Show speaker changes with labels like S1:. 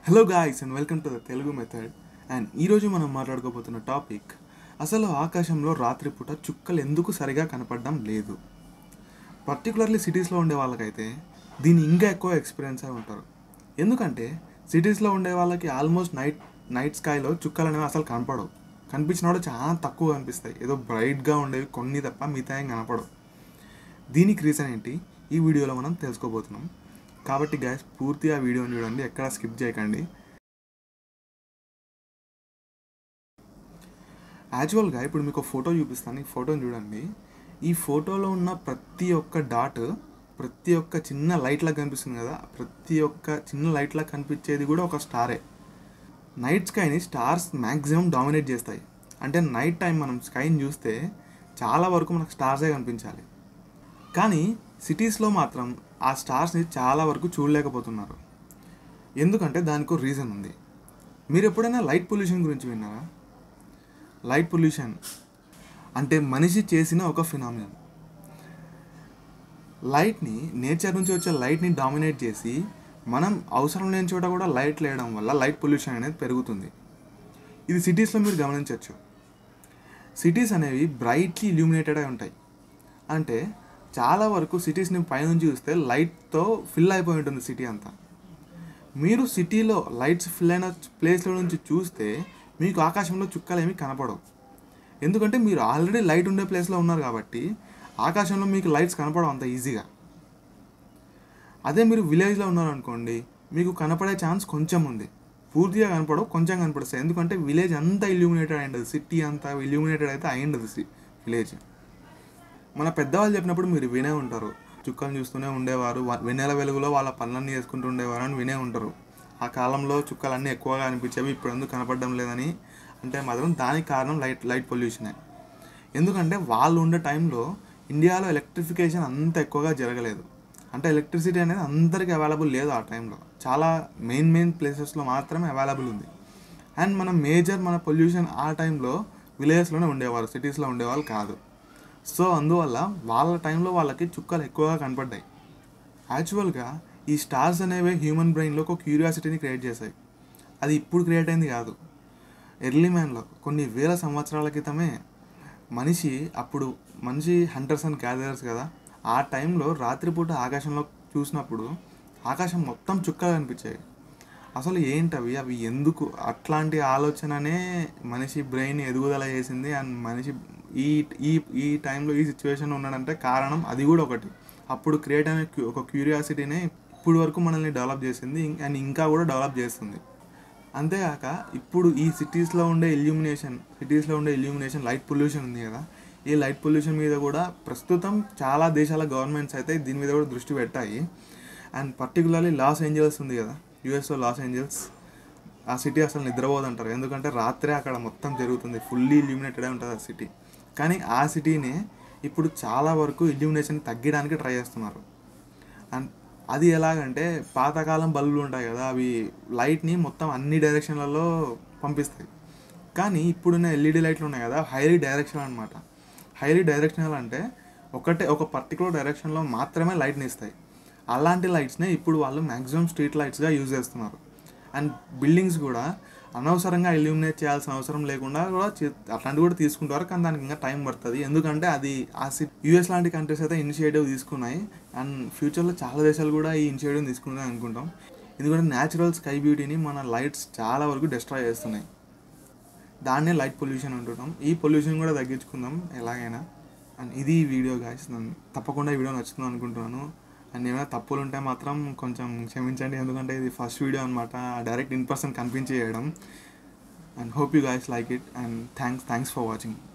S1: hello guys and welcome to the Telugu method and ఈరోజు మనం మాట్లాడుకోబోతున్న topic అసలు ఆకాశంలో రాత్రిపూట చుక్కలు ఎందుకు సరిగా కనపడడం లేదు పర్టికులర్లీ సిటీస్లో ఉండే వాళ్ళకైతే దీన్ని ఇంకా ఎక్కువ ఎక్స్పీరియన్స్ అయి ఉంటారు ఎందుకంటే సిటీస్లో ఉండే వాళ్ళకి ఆల్మోస్ట్ నైట్ నైట్ స్కైలో చుక్కలు అనేవి అసలు కనపడవు కనిపించిన కూడా చాలా తక్కువ కనిపిస్తాయి ఏదో బ్రైట్గా ఉండేవి కొన్ని తప్ప మిగతా ఏం కనపడవు దీనికి రీజన్ ఏంటి ఈ వీడియోలో మనం తెలుసుకోబోతున్నాం కాబట్టి గ్యాస్ పూర్తిగా వీడియోని చూడండి ఎక్కడ స్కిప్ చేయకండి యాక్చువల్గా ఇప్పుడు మీకు ఒక ఫోటో చూపిస్తాను ఈ ఫోటోని చూడండి ఈ ఫోటోలో ఉన్న ప్రతి ఒక్క డాట్ ప్రతి ఒక్క చిన్న లైట్లా కనిపిస్తుంది కదా ప్రతి ఒక్క చిన్న లైట్లా కనిపించేది కూడా ఒక స్టారే నైట్ స్కైని స్టార్స్ మ్యాక్సిమం డామినేట్ చేస్తాయి అంటే నైట్ టైం మనం స్కైని చూస్తే చాలా వరకు మనకు స్టార్సే కనిపించాలి కానీ సిటీస్లో మాత్రం ఆ స్టార్స్ని చాలా వరకు చూడలేకపోతున్నారు ఎందుకంటే దానికి రీజన్ ఉంది మీరు ఎప్పుడైనా లైట్ పొల్యూషన్ గురించి విన్నారా లైట్ పొల్యూషన్ అంటే మనిషి చేసిన ఒక ఫినామినల్ లైట్ని నేచర్ నుంచి వచ్చే లైట్ని డామినేట్ చేసి మనం అవసరం లేని చోట కూడా లైట్ లేయడం వల్ల లైట్ పొల్యూషన్ అనేది పెరుగుతుంది ఇది సిటీస్లో మీరు గమనించవచ్చు సిటీస్ అనేవి బ్రైట్లీ ఇల్యూమినేటెడ్ అయి ఉంటాయి అంటే చాలా వరకు సిటీస్ని పైనుంచి చూస్తే లైట్తో ఫిల్ అయిపోయి ఉంటుంది సిటీ అంతా మీరు సిటీలో లైట్స్ ఫిల్ అయిన ప్లేస్లో నుంచి చూస్తే మీకు ఆకాశంలో చుక్కలు ఏమీ కనపడవు ఎందుకంటే మీరు ఆల్రెడీ లైట్ ఉండే ప్లేస్లో ఉన్నారు కాబట్టి ఆకాశంలో మీకు లైట్స్ కనపడవు అంత ఈజీగా అదే మీరు విలేజ్లో ఉన్నారనుకోండి మీకు కనపడే ఛాన్స్ కొంచెం ఉంది పూర్తిగా కనపడవు కొంచెం కనపడుస్తాయి ఎందుకంటే విలేజ్ అంతా ఇల్యూమినేటెడ్ అయ్యిండదు సిటీ అంతా ఇల్యూమినేటెడ్ అయితే అయ్యిండదు విలేజ్ మన పెద్దవాళ్ళు చెప్పినప్పుడు మీరు వినే ఉంటారు చుక్కలు చూస్తూనే ఉండేవారు వా- వెన్నెల వెలుగులో వాళ్ళ పనులన్నీ చేసుకుంటూ ఉండేవారు అని వినే ఉంటారు ఆ కాలంలో చుక్కలన్నీ ఎక్కువగా అనిపించేవి ఇప్పుడు ఎందుకు కనపడడం లేదని అంటే మాత్రం దానికి కారణం లైట్ లైట్ పొల్యూషనే ఎందుకంటే వాళ్ళు ఉండే టైంలో ఇండియాలో ఎలక్ట్రిఫికేషన్ అంత ఎక్కువగా జరగలేదు అంటే ఎలక్ట్రిసిటీ అనేది అందరికీ అవైలబుల్ లేదు ఆ టైంలో చాలా మెయిన్ మెయిన్ ప్లేసెస్లో మాత్రమే అవైలబుల్ ఉంది అండ్ మన మేజర్ మన పొల్యూషన్ ఆ టైంలో విలేజెస్లోనే ఉండేవారు సిటీస్లో ఉండేవాళ్ళు కాదు సో అందువల్ల వాళ్ళ టైంలో వాళ్ళకి చుక్కలు ఎక్కువగా కనపడ్డాయి యాక్చువల్గా ఈ స్టార్స్ అనేవి హ్యూమన్ బ్రెయిన్లో ఒక క్యూరియాసిటీని క్రియేట్ చేశాయి అది ఇప్పుడు క్రియేట్ అయింది కాదు ఎర్లీ మ్యాన్లో కొన్ని వేల సంవత్సరాల క్రితమే మనిషి అప్పుడు మనిషి హంటర్స్ అండ్ గ్యాదరర్స్ కదా ఆ టైంలో రాత్రిపూట ఆకాశంలో చూసినప్పుడు ఆకాశం మొత్తం చుక్కలు కనిపించాయి అసలు ఏంటవి అవి ఎందుకు అట్లాంటి ఆలోచననే మనిషి బ్రెయిన్ ఎదుగుదల చేసింది అండ్ మనిషి ఈ ఈ ఈ టైంలో ఈ సిచ్యువేషన్ ఉన్నాడంటే కారణం అది కూడా ఒకటి అప్పుడు క్రియేట్ అయిన క్యూ- ఒక క్యూరియాసిటీనే ఇప్పుడు వరకు మనల్ని డెవలప్ చేసింది ఇం- అండ్ ఇంకా కూడా డెవలప్ చేస్తుంది అంతేకాక ఇప్పుడు ఈ సిటీస్లో ఉండే ఇల్యూమినేషన్ సిటీస్లో ఉండే ఇల్యూమినేషన్ లైట్ పొల్యూషన్ ఉంది కదా ఈ లైట్ పొల్యూషన్ మీద కూడా ప్రస్తుతం చాలా దేశాల గవర్నమెంట్స్ అయితే దీని మీద కూడా దృష్టి పెట్టాయి అండ్ పర్టికులర్లీ లాస్ ఏంజల్స్ ఉంది కదా యూఎస్లో లాస్ ఏంజల్స్ ఆ సిటీ అసలు నిద్రపోదు అంటారు ఎందుకంటే రాత్రే అక్కడ మొత్తం జరుగుతుంది ఫుల్లీ ఇల్యూమినేటెడ్ ఉంటుంది ఆ సిటీ కానీ ఆ సిటీని ఇప్పుడు చాలా వరకు ఇల్యూమినేషన్ తగ్గడానికి ట్రై చేస్తున్నారు అండ్ అది ఎలాగంటే పాతకాలం బల్బులు ఉంటాయి కదా అవి లైట్ని మొత్తం అన్ని డైరెక్షన్లలో పంపిస్తాయి కానీ ఇప్పుడున్న ఎల్ఈడి లైట్లు ఉన్నాయి కదా హైలీ డైరెక్షనల్ అనమాట హైలీ డైరెక్షనల్ అంటే ఒకటే ఒక పర్టికులర్ డైరెక్షన్లో మాత్రమే లైట్ని ఇస్తాయి అలాంటి లైట్స్నే ఇప్పుడు వాళ్ళు మ్యాక్సిమం స్ట్రీట్ లైట్స్గా యూజ్ చేస్తున్నారు అండ్ బిల్డింగ్స్ కూడా అనవసరంగా ఇల్యూమినేట్ చేయాల్సిన అవసరం లేకుండా కూడా చే- అట్లాంటివి కూడా తీసుకుంటారు కానీ దానికి ఇంకా టైం పడుతుంది ఎందుకంటే అది ఆ సి యూఎస్ లాంటి కంట్రీస్ అయితే ఇనిషియేటివ్ తీసుకున్నాయి అండ్ ఫ్యూచర్లో చాలా దేశాలు కూడా ఈ ఇనిషియేటివ్ తీసుకుంటాయి అనుకుంటాం ఎందుకంటే న్యాచురల్ స్కై బ్యూటీని మన లైట్స్ చాలా వరకు డిస్ట్రాయ్ చేస్తున్నాయి దాన్నే లైట్ పొల్యూషన్ అంటుంటాం ఈ పొల్యూషన్ కూడా తగ్గించుకుందాం ఎలాగైనా అండ్ ఇది ఈ వీడియో గాయస్ తప్పకుండా ఈ వీడియో నచ్చుతుంది అనుకుంటున్నాను అండ్ ఏమైనా తప్పులు ఉంటే మాత్రం కొంచెం క్షమించండి ఎందుకంటే ఇది ఫస్ట్ వీడియో అనమాట డైరెక్ట్ ఇన్ పర్సన్ కనిపించేయడం and hope you guys like it and thanks thanks for watching